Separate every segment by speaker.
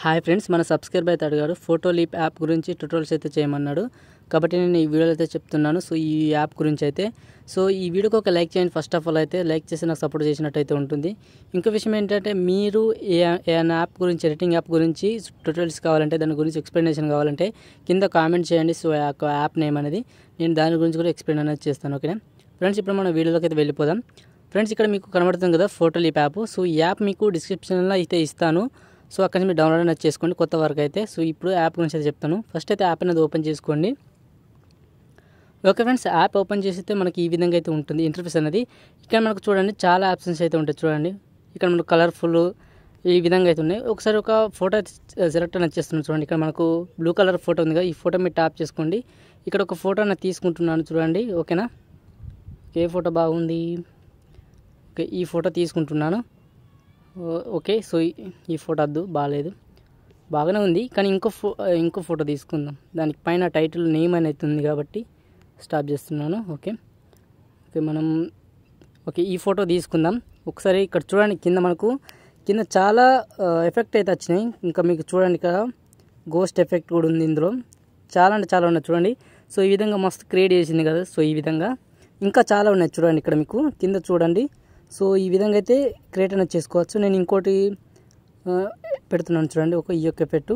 Speaker 1: hi friends మన subscribe అయితే అడిగాడు ఫోటో లీప్ యాప్ గురించి ట్యూటోరియల్స్ అయితే చేయమన్నాడు కాబట్టి నేను ఈ వీడియోలో అయితే చెప్తున్నాను సో ఈ యాప్ గురించి అయితే సో ఈ వీడియోకి ఒక లైక్ చేయండి ఫస్ట్ ఆఫ్ ఆల్ అయితే లైక్ చేసి నాకు సపోర్ట్ చేసినట్టు అయితే ఉంటుంది ఇంకో విషయం ఏంటంటే మీరు ఏ ఏదైనా యాప్ గురించి ఎడిటింగ్ యాప్ గురించి ట్యూటోరియల్స్ కావాలంటే దాని గురించి ఎక్స్ప్లెనేషన్ కావాలంటే కింద కామెంట్ చేయండి సో ఆ యొక్క యాప్ నేమ్ అనేది నేను దాని గురించి కూడా ఎక్స్ప్లెయిన్ అనేది చేస్తాను ఓకేనా ఫ్రెండ్స్ ఇప్పుడు మనం వీడియోలోకి అయితే వెళ్ళిపోదాం ఫ్రెండ్స్ ఇక్కడ మీకు కనబడుతుంది కదా ఫోటో లీప్ యాప్ సో ఈ యాప్ మీకు డిస్క్రిప్షన్లో అయితే ఇస్తాను సో అక్కడ నుంచి మీరు డౌన్లోడ్ అనేది చేసుకోండి కొత్త వరకు అయితే సో ఇప్పుడు యాప్ గురించి అయితే చెప్తాను ఫస్ట్ అయితే యాప్ అనేది ఓపెన్ చేసుకోండి ఓకే ఫ్రెండ్స్ యాప్ ఓపెన్ చేస్తే మనకి ఈ విధంగా అయితే ఉంటుంది ఇంటర్ఫేస్ అనేది ఇక్కడ మనకు చూడండి చాలా ఆప్షన్స్ అయితే ఉంటాయి చూడండి ఇక్కడ మనకు కలర్ఫుల్ ఈ విధంగా అయితే ఉన్నాయి ఒకసారి ఒక ఫోటో సెలెక్ట్ అనేది చేస్తున్నాను చూడండి ఇక్కడ మనకు బ్లూ కలర్ ఫోటో ఉంది కదా ఈ ఫోటో మీరు ట్యాప్ చేసుకోండి ఇక్కడ ఒక ఫోటో అనేది తీసుకుంటున్నాను చూడండి ఓకేనా ఏ ఫోటో బాగుంది ఓకే ఈ ఫోటో తీసుకుంటున్నాను ఓ- ఓకే సో ఈ- ఈ ఫోటో వద్దు బాగాలేదు బాగానే ఉంది కానీ ఇంకో ఫో ఇంకో ఫోటో తీసుకుందాం దానికి పైన టైటిల్ నేమ్ అనేది ఉంది కాబట్టి స్టాప్ చేస్తున్నాను ఓకే ఓకే మనం ఓకే ఈ ఫోటో తీసుకుందాం ఒకసారి ఇక్కడ చూడండి కింద మనకు కింద చాలా ఎఫెక్ట్ అయితే వచ్చినాయి ఇంకా మీకు చూడండి ఇక్కడ గోస్ట్ ఎఫెక్ట్ కూడా ఉంది ఇందులో చాలా అంటే చాలా ఉన్నాయి చూడండి సో ఈ విధంగా మస్తు క్రియేట్ చేసింది కదా సో ఈ విధంగా ఇంకా చాలా ఉన్నాయి చూడండి ఇక్కడ మీకు కింద చూడండి సో ఈ విధంగా అయితే క్రియేట్ అనేది చేసుకోవచ్చు నేను ఇంకోటి ఆ, పెడుతున్నాను చూడండి ఒక ఈ యొక్క ఎఫెక్ట్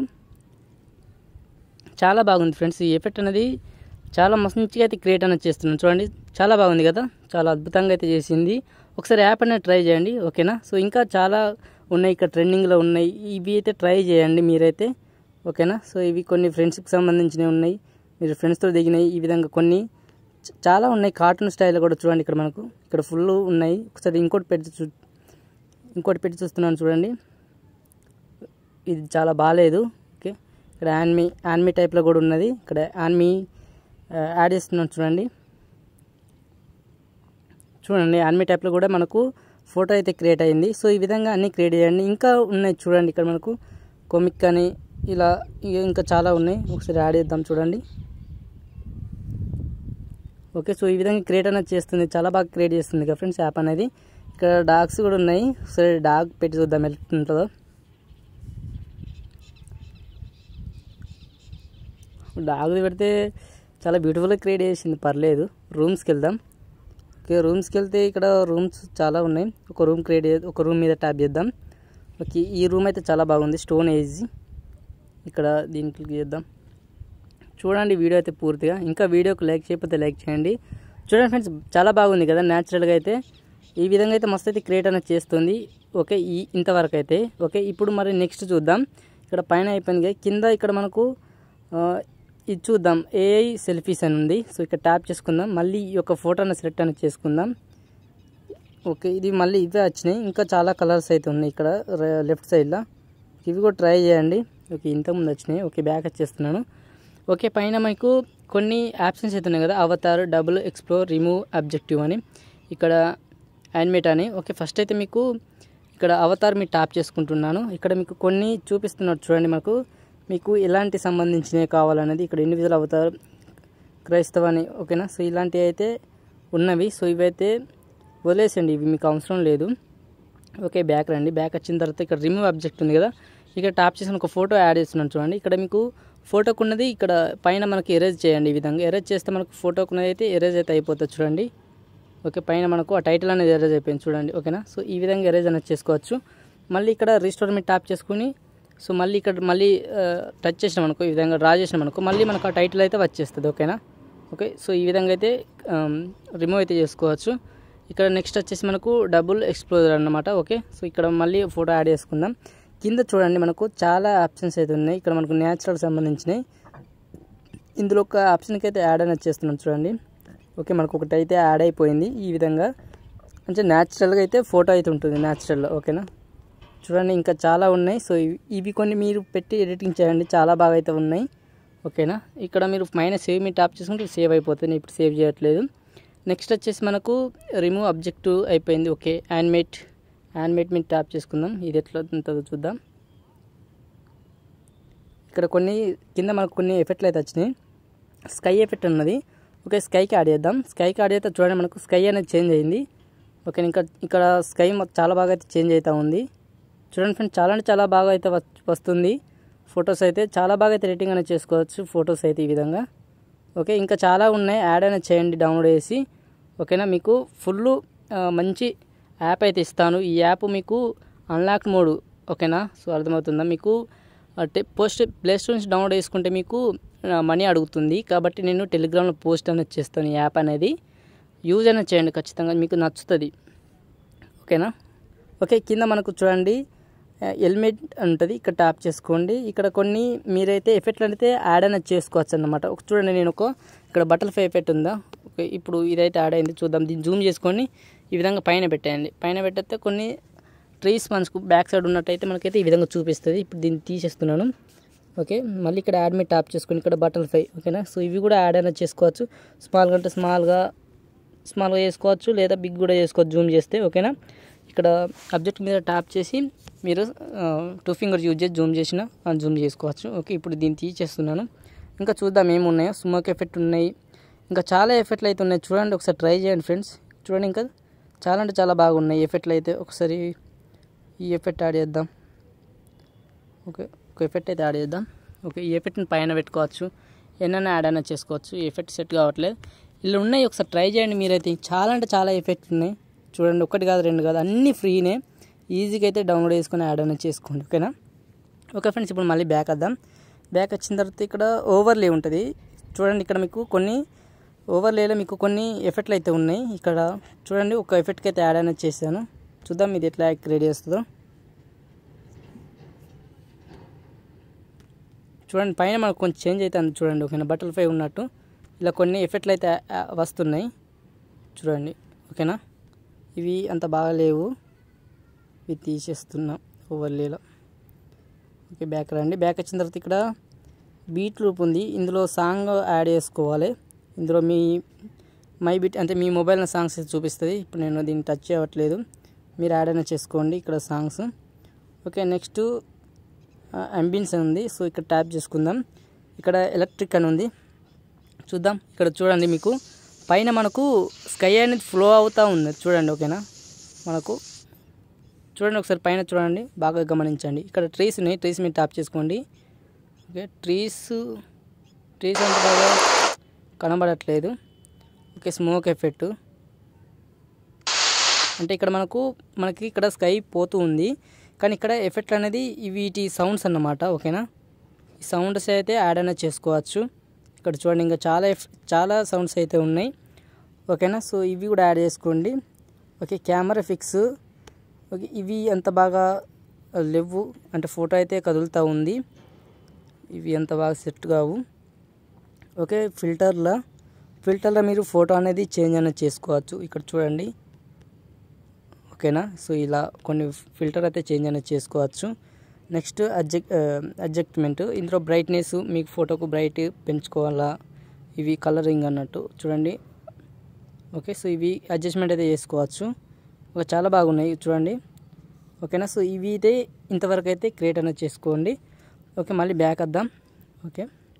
Speaker 1: చాలా బాగుంది ఫ్రెండ్స్ ఈ ఎఫెక్ట్ అనేది చాలా మంచిగా అయితే క్రియేట్ అనేది చేస్తున్నాను చూడండి చాలా బాగుంది కదా చాలా అద్భుతంగా అయితే చేసింది ఒకసారి యాప్ అనేది ట్రై చేయండి ఓకేనా సో ఇంకా చాలా ఉన్నాయి ఇక్కడ ట్రెండింగ్లో ఉన్నాయి ఇవి అయితే ట్రై చేయండి మీరైతే ఓకేనా సో ఇవి కొన్ని ఫ్రెండ్స్కి సంబంధించినవి ఉన్నాయి మీరు ఫ్రెండ్స్తో దిగినాయి ఈ విధంగా కొన్ని చ- చాలా ఉన్నాయి కార్టూన్ స్టైల్లో కూడా చూడండి ఇక్కడ మనకు ఇక్కడ ఫుల్ ఉన్నాయి ఒకసారి ఇంకోటి పెట్టి చూ ఇంకోటి పెట్టి చూస్తున్నాను చూడండి ఇది చాలా బాగాలేదు ఓకే ఇక్కడ యాన్మీ యాన్మీ టైప్లో కూడా ఉన్నది ఇక్కడ యాన్మీ ఆ, యాడ్ చేస్తున్నాను చూడండి చూడండి యాన్మీ టైప్లో కూడా మనకు ఫోటో అయితే క్రియేట్ అయింది సో ఈ విధంగా అన్నీ క్రియేట్ చేయండి ఇంకా ఉన్నాయి చూడండి ఇక్కడ మనకు కొమిక్ అని ఇలా ఇక ఇంకా చాలా ఉన్నాయి ఒకసారి యాడ్ చేద్దాం చూడండి ఓకే సో ఈ విధంగా క్రియేట్ అనేది చేస్తుంది చాలా బాగా క్రియేట్ చేస్తుంది కదా ఫ్రెండ్స్ యాప్ అనేది ఇక్కడ డాగ్స్ కూడా ఉన్నాయి సరే డాగ్ పెట్టి చూద్దాం ఎలా ఉంటుందో డాగ్ పెడితే చాలా బ్యూటిఫుల్గా క్రియేట్ చేసింది పర్లేదు రూమ్స్కి వెళ్దాం ఓకే రూమ్స్కి వెళ్తే ఇక్కడ రూమ్స్ చాలా ఉన్నాయి ఒక రూమ్ క్రియేట్ చే ఒక రూమ్ మీద ట్యాప్ చేద్దాం ఓకే ఈ రూమ్ అయితే చాలా బాగుంది స్టోన్ ఏజ్ ఇక్కడ దీన్ని క్లిక్ చేద్దాం చూడండి వీడియో అయితే పూర్తిగా ఇంకా వీడియోకి లైక్ చేయకపోతే లైక్ చేయండి చూడండి ఫ్రెండ్స్ చాలా బాగుంది కదా న్యాచురల్గా అయితే ఈ విధంగా అయితే మస్తు అయితే క్రియేట్ అనేది చేస్తుంది ఓకే ఈ ఇంతవరకు అయితే ఓకే ఇప్పుడు మరి నెక్స్ట్ చూద్దాం ఇక్కడ పైన అయిపోయింది కదా కింద ఇక్కడ మనకు ఆ, ఇది చూద్దాం ఏఐ సెల్ఫీస్ అని ఉంది సో ఇక్కడ ట్యాప్ చేసుకుందాం మళ్ళీ ఈ యొక్క ఫోటోని సెలెక్ట్ అనేది చేసుకుందాం ఓకే ఇది మళ్ళీ ఇవే వచ్చినాయి ఇంకా చాలా కలర్స్ అయితే ఉన్నాయి ఇక్కడ లెఫ్ట్ సైడ్లో ఇవి కూడా ట్రై చేయండి ఓకే ఇంతకుముందు వచ్చినాయి ఓకే బ్యాక్ వచ్చేస్తున్నాను ఓకే పైన మీకు కొన్ని ఆప్షన్స్ అయితే ఉన్నాయి కదా avatar double explore remove objective అని ఇక్కడ యానిమేట్ అని ఓకే ఫస్ట్ అయితే మీకు ఇక్కడ అవతార్ మీ ట్యాప్ చేసుకుంటున్నాను ఇక్కడ మీకు కొన్ని చూపిస్తున్నారు చూడండి మాకు మీకు ఎలాంటి సంబంధించినవి కావాలనేది ఇక్కడ ఇండివిజువల్ అవతార్ క్రైస్తవ అని ఓకేనా సో ఇలాంటివి అయితే ఉన్నవి సో ఇవైతే వదిలేసండి ఇవి మీకు అవసరం లేదు ఓకే బ్యాక్ రండి బ్యాక్ వచ్చిన తర్వాత ఇక్కడ రిమూవ్ ఆబ్జెక్ట్ ఉంది కదా ఇక్కడ ట్యాప్ చేసిన ఒక ఫోటో యాడ్ చేస్తున్నాను చూడండి ఇక్కడ మీకు ఫోటోకు ఉన్నది ఇక్కడ పైన మనకి ఎరేజ్ చేయండి ఈ విధంగా ఎరేజ్ చేస్తే మనకు ఫోటోకు ఉన్నది అయితే ఎరేజ్ అయితే అయిపోతుంది చూడండి ఓకే పైన మనకు ఆ టైటిల్ అనేది ఎరేజ్ అయిపోయింది చూడండి ఓకేనా సో ఈ విధంగా ఎరేజ్ అనేది చేసుకోవచ్చు మళ్ళీ ఇక్కడ రీస్టోర్ మీద ట్యాప్ చేసుకుని సో మళ్ళీ ఇక్కడ మళ్ళీ టచ్ చేసినాం అనుకో ఈ విధంగా డ్రా చేసినాం అనుకో మళ్ళీ మనకు ఆ టైటిల్ అయితే వచ్చేస్తుంది ఓకేనా ఓకే సో ఈ విధంగా అయితే రిమూవ్ అయితే చేసుకోవచ్చు ఇక్కడ నెక్స్ట్ వచ్చేసి మనకు డబుల్ ఎక్స్ప్లోజర్ అన్నమాట ఓకే సో ఇక్కడ మళ్ళీ ఫోటో యాడ్ చేసుకుందాం కింద చూడండి మనకు చాలా ఆప్షన్స్ అయితే ఉన్నాయి ఇక్కడ మనకు న్యాచురల్ సంబంధించినవి ఇందులో ఒక ఆప్షన్కి అయితే యాడ్ అనేది చేస్తున్నాం చూడండి ఓకే మనకు ఒకటి అయితే యాడ్ అయిపోయింది ఈ విధంగా అంటే న్యాచురల్గా అయితే ఫోటో అయితే ఉంటుంది న్యాచురల్లో ఓకేనా చూడండి ఇంకా చాలా ఉన్నాయి సో ఇవి- ఇవి కొన్ని మీరు పెట్టి ఎడిటింగ్ చేయండి చాలా బాగా అయితే ఉన్నాయి ఓకేనా ఇక్కడ మీరు పైన సేవ్ మీ ట్యాప్ చేసుకుంటే సేవ్ అయిపోతుంది నేను ఇప్పుడు సేవ్ చేయట్లేదు నెక్స్ట్ వచ్చేసి మనకు రిమూవ్ అబ్జెక్టివ్ అయిపోయింది ఓకే యానిమేట్ యానిమేట్ మీద ట్యాప్ చేసుకుందాం ఇది ఎట్లా ఉంటుందో చూద్దాం ఇక్కడ కొన్ని కింద మనకు కొన్ని ఎఫెక్ట్లు అయితే వచ్చినాయి స్కై ఎఫెక్ట్ ఉన్నది ఓకే స్కైకి యాడ్ చేద్దాం స్కైకి యాడ్ చేస్తే చూడండి మనకు స్కై అనేది చేంజ్ అయింది ఓకే ఇంకా ఇక్కడ స్కై మాకు చాలా బాగా అయితే చేంజ్ అవుతూ ఉంది చూడండి ఫ్రెండ్స్ చాలా అంటే చాలా బాగా అయితే వచ్- వస్తుంది ఫొటోస్ అయితే చాలా బాగా అయితే రేటింగ్ అనేది చేసుకోవచ్చు ఫొటోస్ అయితే ఈ విధంగా ఓకే ఇంకా చాలా ఉన్నాయి యాడ్ అనేది చేయండి డౌన్లోడ్ చేసి ఓకేనా మీకు ఫుల్ మంచి యాప్ అయితే ఇస్తాను ఈ యాప్ మీకు అన్లాక్ మోడ్ ఓకేనా సో అర్థమవుతుందా మీకు పోస్ట్ ప్లే స్టోర్ నుంచి డౌన్లోడ్ చేసుకుంటే మీకు మనీ అడుగుతుంది కాబట్టి నేను టెలిగ్రామ్లో పోస్ట్ అనేది చేస్తాను ఈ యాప్ అనేది యూజ్ అనేది చేయండి ఖచ్చితంగా మీకు నచ్చుతుంది ఓకేనా ఓకే కింద మనకు చూడండి హెల్మెట్ ఉంటుంది ఇక్కడ ట్యాప్ చేసుకోండి ఇక్కడ కొన్ని మీరైతే ఎఫెక్ట్లు అయితే యాడ్ అనేది చేసుకోవచ్చు అన్నమాట ఒక చూడండి నేను ఒక ఇక్కడ బటర్ఫ్లై ఎఫెక్ట్ ఉందా ఓకే ఇప్పుడు ఇదైతే యాడ్ అయింది చూద్దాం దీన్ని జూమ్ చేసుకొని ఈ విధంగా పైన పెట్టేయండి పైన పెట్టేస్తే కొన్ని ట్రీస్ మనకు బ్యాక్ సైడ్ ఉన్నట్టయితే మనకైతే ఈ విధంగా చూపిస్తుంది ఇప్పుడు దీన్ని తీసేస్తున్నాను ఓకే మళ్ళీ ఇక్కడ యాడ్ మీద ట్యాప్ చేసుకొని ఇక్కడ బటర్ఫ్లై ఓకేనా సో ఇవి కూడా యాడ్ అనేది చేసుకోవచ్చు స్మాల్గా అంటే స్మాల్గా స్మాల్గా చేసుకోవచ్చు లేదా బిగ్ కూడా చేసుకోవచ్చు జూమ్ చేస్తే ఓకేనా ఇక్కడ అబ్జెక్ట్ మీద ట్యాప్ చేసి మీరు టూ ఫింగర్ యూజ్ చేసి జూమ్ చేసిన జూమ్ చేసుకోవచ్చు ఓకే ఇప్పుడు దీన్ని తీసేస్తున్నాను ఇంకా చూద్దాం ఏమి ఉన్నాయో స్మోక్ ఎఫెక్ట్ ఉన్నాయి ఇంకా చాలా ఎఫెక్ట్లు అయితే ఉన్నాయి చూడండి ఒకసారి ట్రై చేయండి ఫ్రెండ్స్ చూడండి ఇంకా చాలా అంటే చాలా బాగున్నాయి ఎఫెక్ట్లు అయితే ఒకసారి ఈ ఎఫెక్ట్ యాడ్ చేద్దాం ఓకే ఒక ఎఫెక్ట్ అయితే యాడ్ చేద్దాం ఓకే ఈ ఎఫెక్ట్ని పైన పెట్టుకోవచ్చు ఎన్నైనా యాడ్ అయినా చేసుకోవచ్చు ఈ ఎఫెక్ట్ సెట్ కావట్లేదు ఇలా ఉన్నాయి ఒకసారి ట్రై చేయండి మీరైతే చాలా అంటే చాలా ఎఫెక్ట్స్ ఉన్నాయి చూడండి ఒకటి కాదు రెండు కాదు అన్నీ ఫ్రీనే ఈజీగా అయితే డౌన్లోడ్ చేసుకొని యాడ్ అనేది చేసుకోండి ఓకేనా ఓకే ఫ్రెండ్స్ ఇప్పుడు మళ్ళీ బ్యాక్ వద్దాం బ్యాక్ వచ్చిన తర్వాత ఇక్కడ ఓవర్లే ఉంటుంది చూడండి ఇక్కడ మీకు కొన్ని ఓవర్లేలో మీకు కొన్ని ఎఫెక్ట్లు అయితే ఉన్నాయి ఇక్కడ చూడండి ఒక ఎఫెక్ట్కి అయితే యాడ్ అనేది చేశాను చూద్దాం ఇది ఎట్లా క్రియేట్ చేస్తుందో చూడండి పైన మనకు కొంచెం చేంజ్ అవుతుంది చూడండి ఓకేనా బటర్ఫ్లై ఉన్నట్టు ఇలా కొన్ని ఎఫెక్ట్లు అయితే వస్తున్నాయి చూడండి ఓకేనా ఇవి అంత బాగా లేవు ఇవి తీసేస్తున్నాం ఓవర్లేలో ఓకే బ్యాక్ రండి బ్యాక్ వచ్చిన తర్వాత ఇక్కడ బీట్ లూప్ ఉంది ఇందులో సాంగ్ యాడ్ చేసుకోవాలి ఇందులో మీ మై బీట్ అంటే మీ మొబైల్ సాంగ్స్ చూపిస్తుంది ఇప్పుడు నేను దీన్ని టచ్ చేయట్లేదు మీరు యాడ్ అయినా చేసుకోండి ఇక్కడ సాంగ్స్ ఓకే నెక్స్ట్ అంబిన్స్ అని ఉంది సో ఇక్కడ ట్యాప్ చేసుకుందాం ఇక్కడ ఎలక్ట్రిక్ అని ఉంది చూద్దాం ఇక్కడ చూడండి మీకు పైన మనకు స్కై అనేది ఫ్లో అవుతూ ఉంది చూడండి ఓకేనా మనకు చూడండి ఒకసారి పైన చూడండి బాగా గమనించండి ఇక్కడ ట్రీస్ ఉన్నాయి ట్రీస్ మీద ట్యాప్ చేసుకోండి ఓకే ట్రీస్ ట్రీస్ అంత బాగా కనబడట్లేదు ఓకే స్మోక్ ఎఫెక్ట్ అంటే ఇక్కడ మనకు మనకి ఇక్కడ స్కై పోతూ ఉంది కానీ ఇక్కడ ఎఫెక్ట్ అనేది వీటి సౌండ్స్ అన్నమాట ఓకేనా ఈ సౌండ్స్ అయితే యాడ్ అనేది చేసుకోవచ్చు ఇక్కడ చూడండి ఇంకా చాలా చాలా సౌండ్స్ అయితే ఉన్నాయి ఓకేనా సో ఇవి కూడా యాడ్ చేసుకోండి ఓకే కెమెరా ఫిక్స్ ఓకే ఇవి అంత బాగా లేవు అంటే ఫోటో అయితే కదులుతూ ఉంది ఇవి అంత బాగా సెట్ కావు ఓకే ఫిల్టర్లో ఫిల్టర్లో మీరు ఫోటో అనేది చేంజ్ అనేది చేసుకోవచ్చు ఇక్కడ చూడండి ఓకేనా సో ఇలా కొన్ని ఫిల్టర్ అయితే చేంజ్ అనేది చేసుకోవచ్చు నెక్స్ట్ అడ్జెక్ట్ అడ్జెక్ట్మెంట్ ఇందులో బ్రైట్నెస్ మీకు ఫోటోకు బ్రైట్ పెంచుకోవాలా ఇవి కలరింగ్ అన్నట్టు చూడండి ఓకే సో ఇవి అడ్జస్ట్మెంట్ అయితే చేసుకోవచ్చు ఒక చాలా బాగున్నాయి చూడండి ఓకేనా సో ఇవి అయితే ఇంతవరకు అయితే క్రియేట్ అనేది చేసుకోండి ఓకే మళ్ళీ బ్యాక్ వద్దాం okay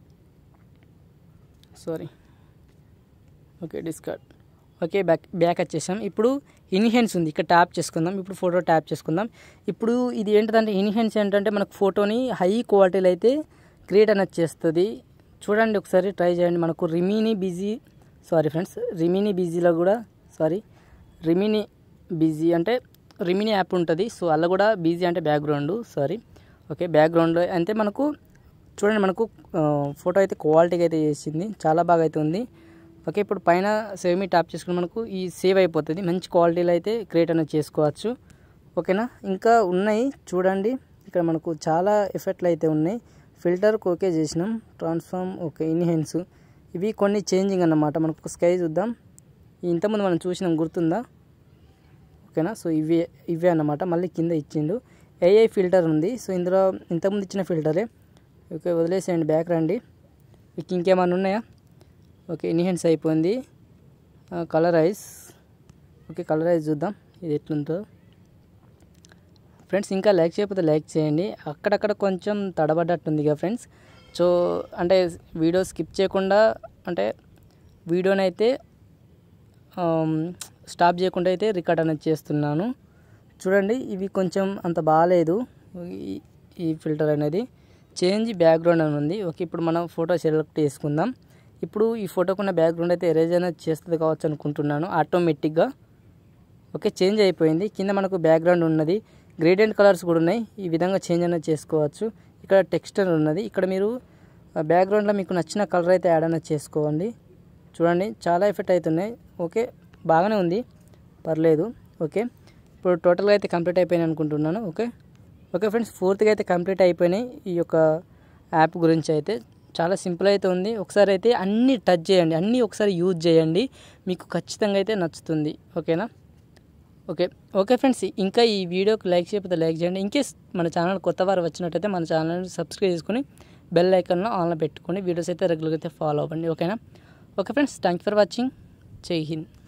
Speaker 1: sorry okay discard okay back back వచ్చేసాం ఇప్పుడు ఇన్హెన్స్ ఉంది ఇక్కడ ట్యాప్ చేసుకుందాం ఇప్పుడు ఫోటో ట్యాప్ చేసుకుందాం ఇప్పుడు ఇది ఏంటంటే ఇన్హెన్స్ ఏంటంటే మనకు ఫోటోని హై క్వాలిటీలో అయితే క్రియేట్ అనేది చేస్తుంది చూడండి ఒకసారి ట్రై చేయండి మనకు Remini busy sorry friends Remini బిజీలో కూడా సారీ రిమిని బిజీ అంటే రిమిని యాప్ ఉంటుంది సో అలా కూడా బిజీ అంటే బ్యాక్గ్రౌండ్ సారీ ఓకే బ్యాక్గ్రౌండ్ అంటే మనకు చూడండి మనకు ఫోటో అయితే క్వాలిటీగా అయితే చేసింది చాలా బాగా అయితే ఉంది ఓకే ఇప్పుడు పైన సేవ్ మీ ట్యాప్ చేసుకుని మనకు ఈ సేవ్ అయిపోతుంది మంచి క్వాలిటీలో అయితే క్రియేట్ అనేది చేసుకోవచ్చు ఓకేనా ఇంకా ఉన్నాయి చూడండి ఇక్కడ మనకు చాలా ఎఫెక్ట్లు అయితే ఉన్నాయి ఫిల్టర్కి ఓకే చేసినాం ట్రాన్స్ఫార్మ్ ఓకే ఇన్హెన్స్ ఇవి కొన్ని చేంజింగ్ అన్నమాట మనకు స్కై చూద్దాం ఇంతకుముందు మనం చూసినాం గుర్తుందా ఓకేనా సో ఇవే ఇవే అన్నమాట మళ్ళీ కింద ఇచ్చిండు ఏఐ ఫిల్టర్ ఉంది సో ఇందులో ఇంతకుముందు ఇచ్చిన ఫిల్టరే ఓకే వదిలేసేయండి బ్యాక్ రండి మీకు ఇంకేమైనా ఉన్నాయా ఓకే ఇన్హెన్స్ అయిపోయింది colour eyes okay colour eyes చూద్దాం ఇది ఎట్లుందో ఫ్రెండ్స్ ఇంకా లైక్ చేయకపోతే లైక్ చేయండి అక్కడక్కడ కొంచెం తడబడ్డట్టుంది కదా ఫ్రెండ్స్ సో అంటే వీడియో స్కిప్ చేయకుండా అంటే వీడియోనైతే స్టాప్ చేయకుండా అయితే రికార్డ్ అనేది చేస్తున్నాను చూడండి ఇవి కొంచెం అంత బాగాలేదు ఈ ఫిల్టర్ అనేది చేంజ్ బ్యాక్గ్రౌండ్ అని ఉంది ఓకే ఇప్పుడు మనం ఫోటో సెలెక్ట్ చేసుకుందాం ఇప్పుడు ఈ ఫోటోకున్న బ్యాక్గ్రౌండ్ అయితే ఎరేజ్ అనేది చేస్తుంది కావచ్చు అనుకుంటున్నాను ఆటోమేటిక్గా ఓకే చేంజ్ అయిపోయింది కింద మనకు బ్యాక్గ్రౌండ్ ఉన్నది గ్రేడియంట్ కలర్స్ కూడా ఉన్నాయి ఈ విధంగా చేంజ్ అనేది చేసుకోవచ్చు ఇక్కడ టెక్స్చర్ ఉన్నది ఇక్కడ మీరు బ్యాక్గ్రౌండ్లో మీకు నచ్చిన కలర్ అయితే యాడ్ అనేది చేసుకోండి చూడండి చాలా ఎఫెక్ట్ అవుతున్నాయి ఓకే బాగానే ఉంది పర్లేదు ఓకే ఇప్పుడు టోటల్గా అయితే కంప్లీట్ అయిపోయినాయి అనుకుంటున్నాను ఓకే ఓకే ఫ్రెండ్స్ పూర్తిగా అయితే కంప్లీట్ అయిపోయినాయి ఈ యొక్క యాప్ గురించి అయితే చాలా సింపుల్ అయితే ఉంది ఒకసారి అయితే అన్నీ టచ్ చేయండి అన్నీ ఒకసారి యూజ్ చేయండి మీకు ఖచ్చితంగా అయితే నచ్చుతుంది ఓకేనా ఓకే ఓకే ఫ్రెండ్స్ ఇంకా ఈ వీడియోకి లైక్ చేయకపోతే లైక్ చేయండి ఇంకేస్ మన ఛానల్ కొత్త వారు వచ్చినట్టయితే మన ఛానల్ని సబ్స్క్రైబ్ చేసుకుని బెల్ ఐకాన్లో ఆన్లో పెట్టుకొని వీడియోస్ అయితే రెగ్యులర్గా అయితే ఫాలో అవ్వండి ఓకేనా okay friends thank for watching Jai Hind